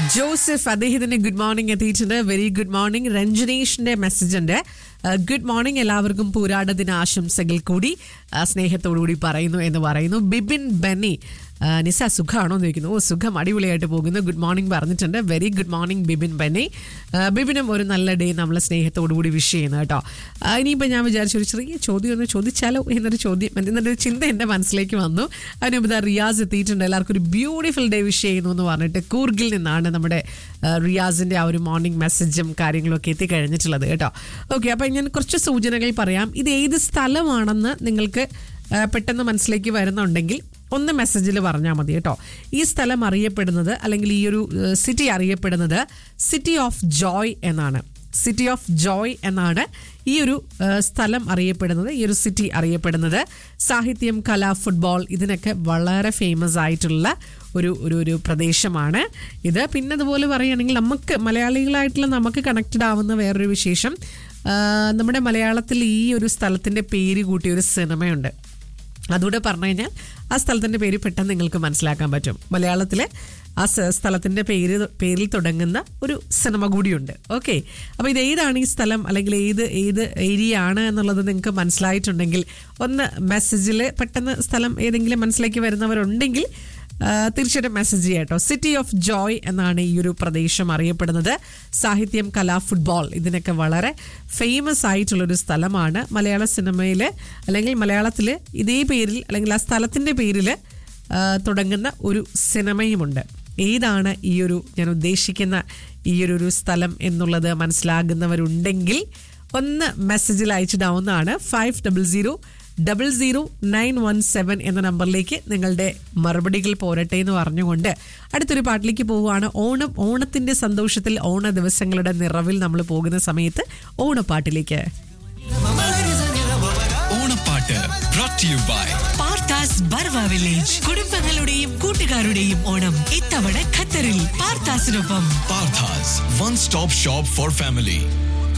Joseph അദ്ദേഹത്തിന് good morning എത്തിയിട്ടുണ്ട് very good morning രഞ്ജനേഷിന്റെ മെസ്സേജ് ഉണ്ട് ഗുഡ് മോർണിംഗ് എല്ലാവർക്കും പൂരാട ദിന ആശംസകൾ കൂടി ആ, സ്നേഹത്തോടുകൂടി പറയുന്നു എന്ന് പറയുന്നു ബിബിൻ ബെന്നി ആ, നിസ സുഖമാണോ എന്ന് ചോദിക്കുന്നു ഓ സുഖം അടിപൊളിയായിട്ട് പോകുന്നു ഗുഡ് മോർണിംഗ് പറഞ്ഞിട്ടുണ്ട് very good morning Bibin Benny ആ, ബിബിനും ഒരു നല്ല ഡേ നമ്മൾ സ്നേഹത്തോടുകൂടി വിഷ് ചെയ്യുന്നു കേട്ടോ ആ, ഇനിയിപ്പോൾ ഞാൻ വിചാരിച്ചു ഒരു ചെറിയ ചോദ്യം ഒന്ന് ചോദിച്ചാലോ എന്നൊരു ചോദ്യം എന്നൊരു ചിന്ത എൻ്റെ മനസ്സിലേക്ക് വന്നു അതിനുമ്പോൾ ദാ റിയാസ് എത്തിയിട്ടുണ്ട് എല്ലാവർക്കും ഒരു ബ്യൂട്ടിഫുൾ ഡേ വിഷ് ചെയ്യുന്നു എന്ന് പറഞ്ഞിട്ട് കൂർഗിൽ നിന്നാണ് നമ്മുടെ ആ, റിയാസിൻ്റെ ആ ഒരു മോർണിംഗ് മെസ്സേജും കാര്യങ്ങളും ഒക്കെ എത്തിക്കഴിഞ്ഞിട്ടുള്ളത് കേട്ടോ ഓക്കെ അപ്പോൾ ഞാൻ കുറച്ച് സൂചനകൾ പറയാം ഇത് ഏത് സ്ഥലമാണെന്ന് നിങ്ങൾക്ക് ആ, പെട്ടെന്ന് മനസ്സിലേക്ക് വരുന്നുണ്ടെങ്കിൽ ഒന്ന് മെസ്സേജിൽ പറഞ്ഞാൽ മതി കേട്ടോ ഈ സ്ഥലം അറിയപ്പെടുന്നത് അല്ലെങ്കിൽ ഈ ഒരു സിറ്റി അറിയപ്പെടുന്നത് സിറ്റി ഓഫ് ജോയ് എന്നാണ് സിറ്റി ഓഫ് ജോയ് എന്നാണ് ഈ ഒരു ആ, സ്ഥലം അറിയപ്പെടുന്നത് ഈ ഒരു സിറ്റി അറിയപ്പെടുന്നത് സാഹിത്യം കല ഫുട്ബോൾ ഇതിനൊക്കെ വളരെ ഫേമസ് ആയിട്ടുള്ള ഒരു ഒരു ഒരു പ്രദേശമാണ് ഇത് പിന്നെ അതുപോലെ പറയുകയാണെങ്കിൽ നമുക്ക് മലയാളികളായിട്ടുള്ള നമുക്ക് കണക്റ്റഡ് ആവുന്ന വേറൊരു വിശേഷം ആ, നമ്മുടെ മലയാളത്തിൽ ഈ ഒരു സ്ഥലത്തിൻ്റെ പേര് കൂട്ടിയ ഒരു സിനിമയുണ്ട് അതുകൂടെ പറഞ്ഞു കഴിഞ്ഞാൽ ആ സ്ഥലത്തിൻ്റെ പേര് പെട്ടെന്ന് നിങ്ങൾക്ക് മനസ്സിലാക്കാൻ പറ്റും മലയാളത്തിലെ ആ സ- സ്ഥലത്തിൻ്റെ പേര് പേരിൽ തുടങ്ങുന്ന ഒരു സിനിമ കൂടിയുണ്ട് ഓക്കെ അപ്പോൾ ഇത് ഏതാണ് ഈ സ്ഥലം അല്ലെങ്കിൽ ഏത് ഏത് ഏരിയ ആണ് എന്നുള്ളത് നിങ്ങൾക്ക് മനസ്സിലായിട്ടുണ്ടെങ്കിൽ ഒന്ന് മെസ്സേജിൽ പെട്ടെന്ന് സ്ഥലം ഏതെങ്കിലും മനസ്സിലേക്ക് വരുന്നവരുണ്ടെങ്കിൽ ആ, തീർച്ചയായിട്ടും മെസ്സേജ് ചെയ്യാം കേട്ടോ സിറ്റി ഓഫ് ജോയ് എന്നാണ് ഈ ഒരു പ്രദേശം അറിയപ്പെടുന്നത് സാഹിത്യം കല ഫുട്ബോൾ ഇതിനൊക്കെ വളരെ ഫേമസ് ആയിട്ടുള്ളൊരു സ്ഥലമാണ് മലയാള സിനിമയിൽ അല്ലെങ്കിൽ മലയാളത്തിൽ ഇതേ പേരിൽ അല്ലെങ്കിൽ ആ സ്ഥലത്തിൻ്റെ പേരിൽ ആ, തുടങ്ങുന്ന ഒരു സിനിമയുമുണ്ട് ഏതാണ് ഈ ഒരു ഞാൻ ഉദ്ദേശിക്കുന്ന ഈ ഒരു ഒരു സ്ഥലം എന്നുള്ളത് മനസ്സിലാകുന്നവരുണ്ടെങ്കിൽ ഒന്ന് മെസ്സേജിൽ അയച്ചിടാവുന്നതാണ് five double zero double zero nine one seven എന്ന നമ്പറിലേക്ക് നിങ്ങളുടെ മറുപടികൾ പോരട്ടെ എന്ന് പറഞ്ഞുകൊണ്ട് അടുത്തൊരു പാട്ടിലേക്ക് പോവുകയാണ് ഓണം ഓണത്തിന്റെ സന്തോഷത്തിൽ ഓണ ദിവസങ്ങളുടെ നിറവിൽ നമ്മൾ പോകുന്ന സമയത്ത് ഓണപ്പാട്ടിലേക്ക് ഓണപ്പാട്ട് brought to you by Parthas Barwa village കുടുംബങ്ങളുടെയും കൂട്ടുകാരുടെയും ഓണം ഇത്തവണ ഖത്തറിൽ പാർത്താസിനൊപ്പം Parthas one stop shop for family